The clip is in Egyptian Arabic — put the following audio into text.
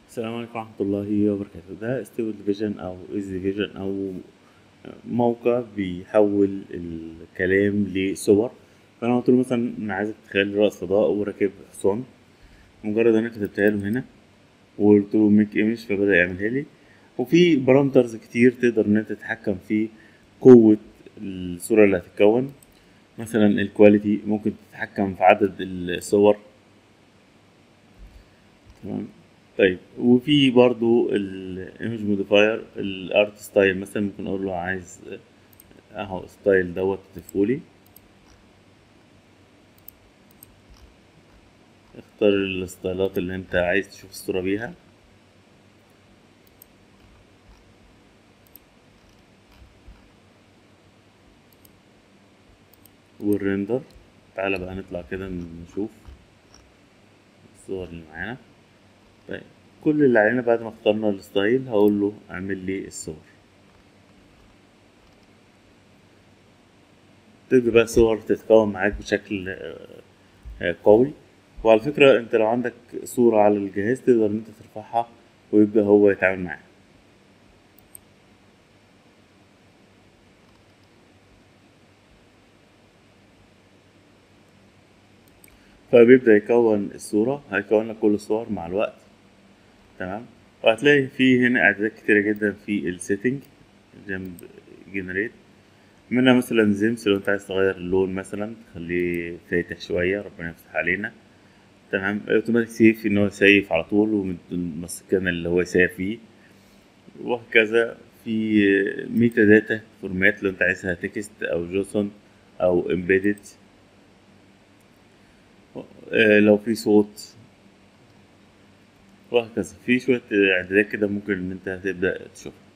السلام عليكم ورحمة الله وبركاته ده ستيبل ديفيجن أو ايزي ديفيجن أو موقع بيحول الكلام لصور فأنا قلت له مثلا أنا عايزك تخيل رائد فضاء وراكب حصان مجرد أنا كتبتها له هنا وقلت له ميك ايمج فبدأ يعملها لي وفي بارامترز كتير تقدر إن أنت تتحكم في قوة الصورة اللي هتتكون مثلا الكواليتي ممكن تتحكم في عدد الصور تمام طيب وفي برضو الايمج موديفاير الارت ستايل مثلا ممكن اقول له عايز اهو ستايل دوت تضيفهولي اختار الستايلات اللي انت عايز تشوف الصورة بيها والريندر تعالى بقى نطلع كده نشوف الصور اللي معانا طيب كل اللي علينا بعد ما اخترنا الستايل هقول له اعمل لي الصور تبدأ بقى صور تتكون معاك بشكل قوي وعلى فكرة انت لو عندك صورة على الجهاز تقدر ان انت ترفعها ويبدأ هو يتعامل معاها فبيبدأ يكون الصورة هيكون لك كل الصور مع الوقت تمام وهتلاقي في هنا اعدادات كتيرة جدا في السيتنج جنب جنريت منها مثلا زيمس لو انت عايز تغير اللون مثلا تخليه فاتح شوية ربنا يفتح علينا تمام اوتوماتيك سيف ان هو يسيف على طول ومن المسكن اللي هو يسيف فيه وهكذا في ميتا داتا فورمات لو انت عايزها تكست او جوسون او امبيدد لو في صوت وهكذا في شوية اعدادات كده ممكن ان انت تبدأ تشوفها